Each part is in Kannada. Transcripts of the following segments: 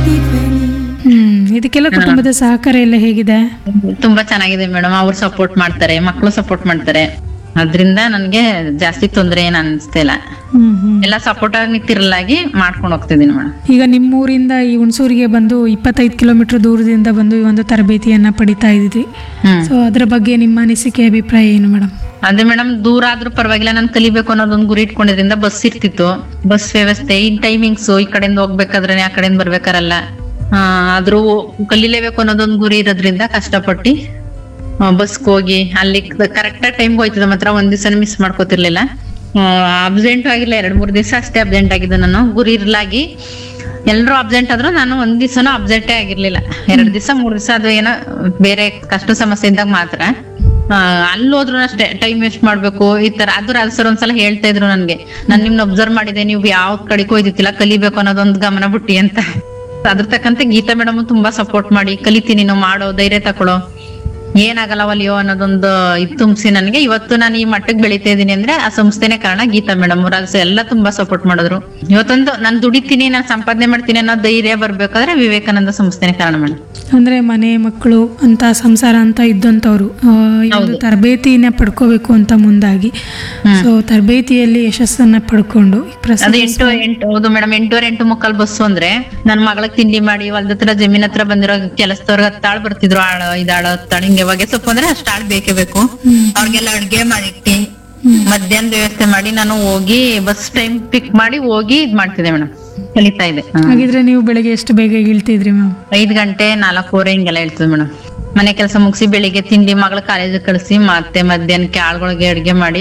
ಹ್ಮ್ ಇದಕ್ಕೆಲ್ಲ ಕುಟುಂಬದ ಸಹಕಾರ ಎಲ್ಲ ಹೇಗಿದೆ ತುಂಬಾ ಚೆನ್ನಾಗಿದೆ ಮೇಡಮ್ ಅವ್ರು ಸಪೋರ್ಟ್ ಮಾಡ್ತಾರೆ ಮಕ್ಕಳು ಸಪೋರ್ಟ್ ಮಾಡ್ತಾರೆ ಅದ್ರಿಂದ ನನ್ಗೆ ಜಾಸ್ತಿ ತೊಂದ್ರೆ ಏನ್ ಅನ್ಸ್ತಾ ಇಲ್ಲ ಹ್ಮ್ ಹ್ಮ್ ಎಲ್ಲ ಸಪೋರ್ಟ್ ಆಗಿ ನಿಂತಿರಲಾಗಿ ಮಾಡ್ಕೊಂಡು ಹೋಗ್ತಿದೀನಿ ಮೇಡಮ್ ಈಗ ನಿಮ್ಮೂರಿಂದ ಈ ಹುಣಸೂರಿಗೆ ಬಂದು ಇಪ್ಪತ್ತೈದು ಕಿಲೋಮೀಟರ್ ದೂರದಿಂದ ಬಂದು ಈ ಒಂದು ತರಬೇತಿಯನ್ನ ಪಡಿತಾ ಇದ್ದೀರಿ ಹ್ಮ್ ಸೊ ಅದರ ಬಗ್ಗೆ ನಿಮ್ಮ ಅನಿಸಿಕೆ ಅಭಿಪ್ರಾಯ ಏನು ಮೇಡಮ್ ಅದೇ ಮೇಡಮ್ ದೂರ ಆದ್ರೂ ಪರವಾಗಿಲ್ಲ ನಾನು ಕಲಿಬೇಕು ಅನ್ನೋದೊಂದು ಗುರಿ ಇಟ್ಕೊಂಡಿದ್ರಿಂದ ಬಸ್ ಇರ್ತಿತ್ತು ಬಸ್ ವ್ಯವಸ್ಥೆ ಈ ಟೈಮಿಂಗ್ಸ್ ಈ ಕಡೆಯಿಂದ ಹೋಗ್ಬೇಕಾದ್ರೆ ಆ ಕಡೆಯಿಂದ ಬರ್ಬೇಕಾರಲ್ಲ ಆ, ಆದ್ರೂ ಕಲಿಲೇಬೇಕು ಅನ್ನೋದೊಂದು ಗುರಿ ಇರೋದ್ರಿಂದ ಕಷ್ಟಪಟ್ಟು ಬಸ್ಗೆ ಹೋಗಿ ಅಲ್ಲಿ ಕರೆಕ್ಟ್ ಟೈಮ್ಗೆ ಹೋಯ್ತದ ಮಾತ್ರ ಒಂದ್ ದಿವಸ ಮಿಸ್ ಮಾಡ್ಕೋತಿರ್ಲಿಲ್ಲ ಅಬ್ಸೆಂಟ್ ಆಗಿಲ್ಲ ಎರಡ್ ಮೂರ್ ದಿವಸ ಅಷ್ಟೇ ಅಬ್ಸೆಂಟ್ ಆಗಿದ್ದು ನಾನು ಗುರಿ ಇರ್ಲಾಗಿ ಎಲ್ರು ಅಬ್ಸೆಂಟ್ ಆದ್ರೂ ನಾನು ಒಂದ್ ದಿವಸನೂ ಅಬ್ಸೆಂಟೇ ಆಗಿರ್ಲಿಲ್ಲ ಎರಡ್ ದಿವಸ ಮೂರ್ ದಿವಸ ಅದು ಏನೋ ಬೇರೆ ಕಷ್ಟ ಸಮಸ್ಯೆ ಇದ್ದಾಗ ಮಾತ್ರ ಆ, ಅಲ್ಲಿ ಹೋದ್ರು ಅಷ್ಟೇ ಟೈಮ್ ವೇಸ್ಟ್ ಮಾಡ್ಬೇಕು ಈ ತರ ಅದು ಸರ್ ಒಂದ್ಸಲ ಹೇಳ್ತಾ ಇದ್ರು ನನ್ಗೆ ನಾನ್ ನಿಮ್ನ ಅಬ್ಸರ್ವ್ ಮಾಡಿದೆ ನೀವು ಯಾವ ಕಡೆಗೂ ಹೋಯ್ತಿಲ್ಲ ಕಲಿಬೇಕು ಅನ್ನೋದೊಂದು ಗಮನ ಬಿಟ್ಟಿ ಅಂತ ಅದ್ರ ತಕ್ಕಂತೆ ಗೀತಾ ಮೇಡಮ್ ತುಂಬಾ ಸಪೋರ್ಟ್ ಮಾಡಿ ಕಲಿತೀನಿ ನೀನು ಮಾಡೋ ಧೈರ್ಯ ತಕೊಳ್ಳೋ ಏನಾಗಲ್ಲ ಒಲಿಯೋ ಅನ್ನೋದೊಂದು ಇದು ತುಂಬಿಸಿ ನನಗೆ ಇವತ್ತು ನಾನು ಈ ಮಟ್ಟಕ್ಕೆ ಬೆಳಿತಾ ಇದ್ದೀನಿ ಅಂದ್ರೆ ಆ ಸಂಸ್ಥೆನೇ ಕಾರಣ ಗೀತಾ ಮೇಡಮ್ ಎಲ್ಲ ತುಂಬಾ ಸಪೋರ್ಟ್ ಮಾಡಿದ್ರು ಇವತ್ತೊಂದು ನಾನು ದುಡಿತೀನಿ ನಾನು ಸಂಪಾದನೆ ಮಾಡ್ತೀನಿ ಅನ್ನೋ ಧೈರ್ಯ ಬರ್ಬೇಕಾದ್ರೆ ವಿವೇಕಾನಂದ ಸಂಸ್ಥೆನೇ ಕಾರಣ ಮೇಡಮ್ ಅಂದ್ರೆ ಮನೆ ಮಕ್ಕಳು ಅಂತ ಸಂಸಾರ ಅಂತ ಇದ್ದಂಥವ್ರು ಆ, ಈ ಒಂದು ತರಬೇತಿನ ಪಡ್ಕೋಬೇಕು ಅಂತ ಮುಂದಾಗಿ ಸೊ ತರಬೇತಿಯಲ್ಲಿ ಯಶಸ್ಸನ್ನ ಪಡ್ಕೊಂಡು ಈ ಪ್ರಸ್ತುತ ಅದು ಎಂಟು ಎಂಟು ಹೌದು ಮೇಡಮ್ ಎಂಟೂವರೆ ಎಂಟು ಮುಕ್ಕಾಲ್ ಬಸ್ಸು ಅಂದ್ರೆ ನನ್ ಮಗಳಿಗೆ ತಿಂಡಿ ಮಾಡಿ ಹೊಲ್ದ ಹತ್ರ ಜಮೀನ್ ಹತ್ರ ಬಂದಿರೋ ಕೆಲಸದವ್ರಿಗೆ ಹತ್ತಾಳ್ ಬರ್ತಿದ್ರು ಆಳ ಇದಾಳ ಹತ್ತಾಳ ಹಿಂಗೆ ಹೊಗೆ ಸೊಪ್ಪು ಅಂದ್ರೆ ಅಷ್ಟ್ ಆಳ್ ಬೇಕೇ ಬೇಕು ಅವ್ರಿಗೆಲ್ಲ ಅಡ್ಗೆ ಮಾಡಿಟ್ಟಿ ಮಧ್ಯಾಹ್ನದ ವ್ಯವಸ್ಥೆ ಮಾಡಿ ನಾನು ಹೋಗಿ ಬಸ್ ಟೈಮ್ ಪಿಕ್ ಮಾಡಿ ಹೋಗಿ ಇದ್ ಮಾಡ್ತಿದ್ದೆ ಮೇಡಮ್ ಕಲಿತಾ ಇದೆ ಹ. ಹಾಗಿದ್ರೆ ನೀವು ಬೆಳಗ್ಗೆ ಎಷ್ಟು ಬೇಗ ಇಳ್ತಿದ್ರಿ ಮ್ಯಾಮ್ ಐದ್ ಗಂಟೆ ನಾಲ್ಕೂವರೆ ಹಿಂಗೆಲ್ಲ ಹೇಳ್ತದೆ ಮೇಡಮ್ ಮನೆ ಕೆಲಸ ಮುಗಿಸಿ ಬೆಳಿಗ್ಗೆ ತಿಂಡಿ ಮಗಳ ಕಾಲೇಜ್ ಕಳಿಸಿ ಮತ್ತೆ ಮಧ್ಯಾಹ್ನಕ್ಕೆ ಆಳ್ಗಳಿಗೆ ಅಡ್ಗೆ ಮಾಡಿ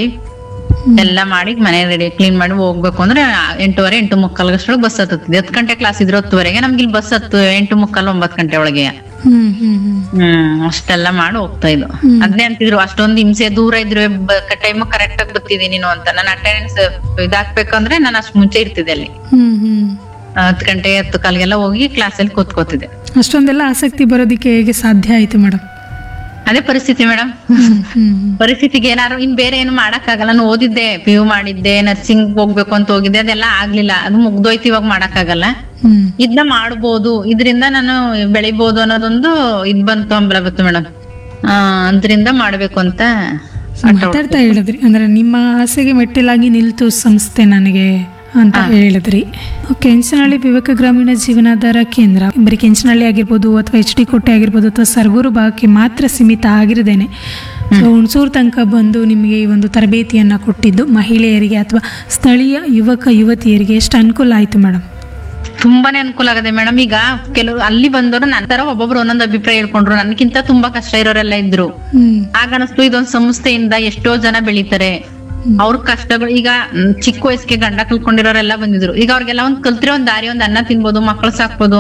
ಎಲ್ಲ ಮಾಡಿ ಮನೆ ರೆಡಿ ಕ್ಲೀನ್ ಮಾಡಿ ಹೋಗ್ಬೇಕು ಅಂದ್ರೆ ಎಂಟೂವರೆ ಎಂಟು ಮುಕ್ಕಾಲ್ಗಷ್ಟೊಳಗೆ ಬಸ್ ಹತ್ತುತ್ತದೆ ಹತ್ತು ಗಂಟೆ ಕ್ಲಾಸ್ ಇದ್ರೆ ಹತ್ತುವರೆಗೆ ನಮ್ಗೆ ಇಲ್ಲಿ ಬಸ್ ಹತ್ತು ಎಂಟು ಮುಕ್ಕಾಲ್ ಒಂಬತ್ತು ಗಂಟೆ ಒಳಗೆ ಹ್ಮ್ ಹ್ಮ್ ಹ್ಮ್ ಹ್ಮ್ ಅಷ್ಟೆಲ್ಲ ಮಾಡಿ ಹೋಗ್ತಾ ಇದ್ದು ಅದ್ನೇ ಅಂತಿದ್ರು ಅಷ್ಟೊಂದು ಹಿಂಸೆ ದೂರ ಇದ್ರೆ ಟೈಮ್ ಕರೆಕ್ಟ್ ಆಗಿ ಬರ್ತಿದ್ದೀನಿ ನೀನು ಅಂತ ನನ್ನ ಅಟೆಂಡೆನ್ಸ್ ಇದಾಕ್ಬೇಕಂದ್ರೆ ನಾನು ಅಷ್ಟ್ ಮುಂಚೆ ಇರ್ತಿದ್ದೆ ಅಲ್ಲಿ ಹ್ಮ್ ಹ್ಮ್ ಹತ್ತು ಗಂಟೆ ಹತ್ತು ಕಾಲ್ಗೆಲ್ಲ ಹೋಗಿ ಕ್ಲಾಸಲ್ಲಿ ಕೂತ್ಕೋತಿದ್ದೆ ಅಷ್ಟೊಂದೆಲ್ಲ ಆಸಕ್ತಿ ಬರೋದಕ್ಕೆ ಹೇಗೆ ಸಾಧ್ಯ ಆಯ್ತು ಮೇಡಮ್ ಅದೇ ಪರಿಸ್ಥಿತಿ ಮೇಡಮ್ ಹ್ಮ್ ಹ್ಮ್ ಪರಿಸ್ಥಿತಿಗೆ ಏನಾರು ಇನ್ ಬೇರೆ ಏನು ಮಾಡಕ್ಕಾಗಲ್ಲ ನಾನು ಓದಿದ್ದೆ ಪಿ ಯು ಮಾಡಿದ್ದೆ ನರ್ಸಿಂಗ್ ಹೋಗ್ಬೇಕು ಅಂತ ಹೋಗಿದ್ದೆ ಅದೆಲ್ಲ ಆಗ್ಲಿಲ್ಲ ಅದು ಮುಗ್ದೋಯ್ತು ಇವಾಗ ಮಾಡಕ್ಕಾಗಲ್ಲ ಹ್ಮ್ ಇದನ್ನ ಮಾಡ್ಬೋದು ಇದರಿಂದ ನಾನು ಬೆಳಿಬೋದು ಅನ್ನೋದೊಂದು ಇದ್ ಬಂತು ಹಂಬಲ ಬಂತು ಮೇಡಮ್ ಆ ಅದ್ರಿಂದ ಮಾಡ್ಬೇಕು ಅಂತ ಸೊ ಮಾತಾಡ್ತಾ ಹೇಳಿದ್ರಿ ಅಂದ್ರೆ ನಿಮ್ಮ ಆಸೆಗೆ ಮೆಟ್ಟಿಲಾಗಿ ನಿಲ್ತು ಸಂಸ್ಥೆ ನನಗೆ ಅಂತ ಹೇಳಿದ್ರಿ ಕೆಂಚನಹಳ್ಳಿ ವಿವೇಕ ಗ್ರಾಮೀಣ ಜೀವನಾಧಾರ ಕೇಂದ್ರ ಬರೀ ಕೆಂಚನಹಳ್ಳಿ ಆಗಿರ್ಬೋದು ಅಥವಾ ಎಚ್ ಡಿ ಕೋಟೆ ಆಗಿರ್ಬೋದು ಅಥವಾ ಸರ್ಗೂರು ಭಾಗಕ್ಕೆ ಮಾತ್ರ ಸೀಮಿತ ಆಗಿರದೇನೆ ಸೊ ಹುಣಸೂರು ತನಕ ಬಂದು ನಿಮಗೆ ಈ ಒಂದು ತರಬೇತಿಯನ್ನ ಕೊಟ್ಟಿದ್ದು ಮಹಿಳೆಯರಿಗೆ ಅಥವಾ ಸ್ಥಳೀಯ ಯುವಕ ಯುವತಿಯರಿಗೆ ಎಷ್ಟು ಅನುಕೂಲ ಆಯ್ತು ಮೇಡಮ್ ತುಂಬಾನೇ ಅನುಕೂಲ ಆಗದೆ ಮೇಡಮ್ ಈಗ ಕೆಲವು ಅಲ್ಲಿ ಬಂದವರು ನಂತರ ಒಬ್ಬೊಬ್ರು ಒಂದೊಂದು ಅಭಿಪ್ರಾಯ ಹೇಳ್ಕೊಂಡ್ರು ನನ್ಕಿಂತ ತುಂಬಾ ಕಷ್ಟ ಇರೋರೆಲ್ಲ ಇದ್ರು ಹ್ಮ್ ಆಗ ಅನಿಸ್ತು ಇದೊಂದ್ ಸಂಸ್ಥೆಯಿಂದ ಎಷ್ಟೋ ಜನ ಬೆಳಿತಾರೆ ಅವ್ರ ಕಷ್ಟಗಳು ಈಗ ಮ್, ಚಿಕ್ಕ ವಯಸ್ಸಿಗೆ ಗಂಡ ಕಲ್ಕೊಂಡಿರೋರೆಲ್ಲ ಬಂದಿದ್ರು ಈಗ ಅವ್ರಿಗೆಲ್ಲ ಒಂದ್ ಕಲ್ತಿರೋ ಒಂದ್ ದಾರಿ ಒಂದ್ ಅನ್ನ ತಿನ್ಬೋದು ಮಕ್ಕಳು ಸಾಕ್ಬೋದು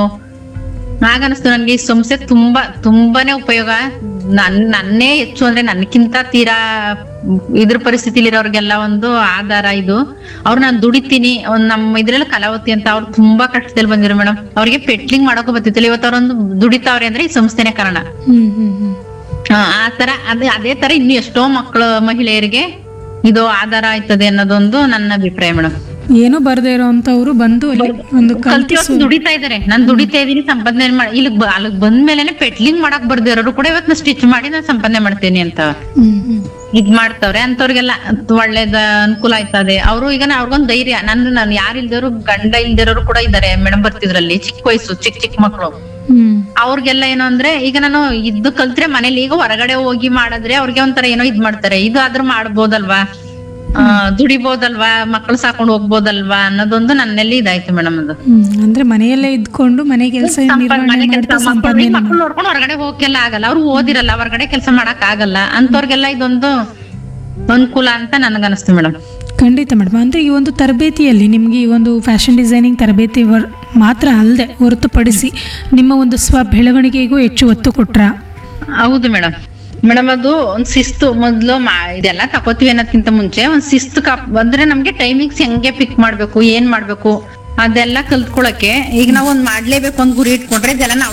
ಆಗ ಅನಿಸ್ತು ನನ್ಗೆ ಈ ಸಂಸ್ಥೆ ತುಂಬಾ ತುಂಬಾನೇ ಉಪಯೋಗ ನನ್ ನನ್ನೇ ಹೆಚ್ಚು ಅಂದ್ರೆ ನನ್ಕಿಂತ ತೀರಾ ಇದ್ರ ಪರಿಸ್ಥಿತಿಲಿ ಇರೋರ್ಗೆಲ್ಲ ಒಂದು ಆಧಾರ ಇದು ಅವ್ರು ನಾನು ದುಡಿತೀನಿ ಒಂದ್ ನಮ್ಮ ಇದ್ರಲ್ಲಿ ಕಲಾವತಿ ಅಂತ ಅವ್ರು ತುಂಬಾ ಕಷ್ಟದಲ್ಲಿ ಬಂದಿರೋ ಮೇಡಮ್ ಅವ್ರಿಗೆ ಪೆಟ್ಲಿಂಗ್ ಮಾಡೋಕೆ ಬರ್ತಿತ್ತಿಲ್ಲ ಇವತ್ತು ಅವ್ರೊಂದು ದುಡಿತಾವ್ರೆ ಅಂದ್ರೆ ಈ ಸಂಸ್ಥೆನೇ ಕಾರಣ ಹ್ಮ್ ಹ್ಮ್ ಹ್ಮ್ ಆ ಆ ತರ ಅದೇ ಅದೇ ತರ ಇನ್ನು ಎಷ್ಟೋ ಮಕ್ಕಳು ಮಹಿಳೆಯರಿಗೆ ಇದು ಆಧಾರ ಆಯ್ತದೆ ಅನ್ನೋದೊಂದು ನನ್ನ ಅಭಿಪ್ರಾಯ ಮೇಡಮ್ ಏನೂ ಬರದೇ ಇರೋಂಥವ್ರು ಬಂದು ಅಲ್ಲಿ ಒಂದು ಕಲ್ತು ಕಲ್ತಿವತ್ತು ದುಡಿತಾ ಇದಾರೆ ನಾನ್ ದುಡಿತಾ ಇದೀನಿ ಸಂಪಾದನೆ ಮಾಡಿ ಇಲ್ಲಿಗ್ ಬ- ಅಲ್ಲಿಗ್ ಬಂದ್ಮೇಲೆನೆ ಪೆಟ್ಲಿಂಗ್ ಮಾಡಕ್ ಬರ್ದಿರೋರು ಕೂಡ ಇವತ್ತು ನಾ ಸ್ಟಿಚ್ ಮಾಡಿ ನಾನು ಸಂಪಾದನೆ ಮಾಡ್ತೀನಿ ಅಂತ ಹ್ಮ್ ಹ್ಮ್ ಇದ್ ಮಾಡ್ತವ್ರೆ ಅಂತವ್ರಿಗೆಲ್ಲ ಒಳ್ಳೇದ ಅನುಕೂಲ ಆಯ್ತದೆ ಅವರು ಈಗ ನಾ ಅವ್ರಿಗೊಂದ್ ಧೈರ್ಯ ನನ್ ನಾನು ಯಾರು ಇಲ್ದಿರೋರು ಗಂಡ ಇಲ್ದಿರೋರು ಕೂಡ ಇದಾರೆ ಮೇಡಮ್ ಬರ್ತಿದ್ರಲ್ಲಿ ಚಿಕ್ಕ ವಯಸ್ಸು ಚಿಕ್ಕ ಚಿಕ್ಕ ಮಕ್ಕಳು ಹ್ಮ್ ಅವ್ರಿಗೆಲ್ಲ ಏನು ಅಂದ್ರೆ ಈಗ ನಾನು ಇದ್ದು ಕಲ್ತ್ರೆ ಮನೇಲಿ ಈಗ ಹೊರಗಡೆ ಹೋಗಿ ಮಾಡಿದ್ರೆ ಅವ್ರಿಗೆ ಒಂಥರ ಏನೋ ಇದ್ ಮಾಡ್ತಾರೆ ಇದು ಆದ್ರೂ ಮಾಡ್ಬೋದಲ್ವಾ ಆ, ದುಡಿಬೋದಲ್ವಾ ಮಕ್ಕಳು ಸಾಕೊಂಡು ಹೋಗ್ಬೋದಲ್ವಾ ಅನ್ನೋದೊಂದು ನನ್ನಲ್ಲಿ ಇದಾಯ್ತು ಮೇಡಮ್ ಅದು ಹ್ಮ್ ಅಂದ್ರೆ ಮನೆಯಲ್ಲೇ ಇದ್ಕೊಂಡು ಮನೆ ಕೆಲಸ ನಿರ್ವಹಣೆ ಮನೆ ಮಾಡ್ತಾ ಕೆಲಸ ಸಂಪಾದನೆ ಮಕ್ಕಳು ನೋಡ್ಕೊಂಡು ಹೊರಗಡೆ ಹೋಗಕ್ಕೆಲ್ಲ ಆಗಲ್ಲ ಅವ್ರು ಓದಿರಲ್ಲ ಹೊರಗಡೆ ಕೆಲಸ ಮಾಡಕ್ ಆಗಲ್ಲ ಅಂತವ್ರಿಗೆಲ್ಲ ಇದೊಂದು ಅನುಕೂಲ ಅಂತ ನನ್ಗನ್ಸ್ತು ಮೇಡಮ್ ಖಂಡಿತ ಮೇಡಮ್ ಅಂದ್ರೆ ಈ ಒಂದು ತರಬೇತಿಯಲ್ಲಿ ನಿಮ್ಗೆ ಈ ಒಂದು ಫ್ಯಾಷನ್ ಡಿಸೈನಿಂಗ್ ತರಬೇತಿ ವರ್- ಮಾತ್ರ ಅಲ್ಲದೆ ಹೊರತುಪಡಿಸಿ ನಿಮ್ಮ ಒಂದು ಸ್ವ ಬೆಳವಣಿಗೆಗೂ ಹೆಚ್ಚು ಒತ್ತು ಕೊಟ್ರ ಹೌದು ಮೇಡಮ್ ಮೇಡಮ್ ಅದು ಒಂದ್ ಶಿಸ್ತು ಮೊದ್ಲು ಮಾ ಇದೆಲ್ಲ ತಗೋತೀವಿ ಅನ್ನೋದ್ಕಿಂತ ಮುಂಚೆ ಒಂದ್ ಶಿಸ್ತು ಕಪ್ ಅಂದ್ರೆ ನಮ್ಗೆ ಟೈಮಿಂಗ್ಸ್ ಹೆಂಗೆ ಪಿಕ್ ಮಾಡ್ಬೇಕು ಏನ್ ಮಾಡ್ಬೇಕು ಅದೆಲ್ಲ ಕಲ್ತ್ಕೊಳಕ್ಕೆ ಈಗ ನಾವ್ ಒಂದ್ ಮಾಡ್ಲೇಬೇಕು ಒಂದ್ ಗುರಿ ಇಟ್ಕೊಂಡ್ರೆ ಇದೆಲ್ಲ ನಾವ್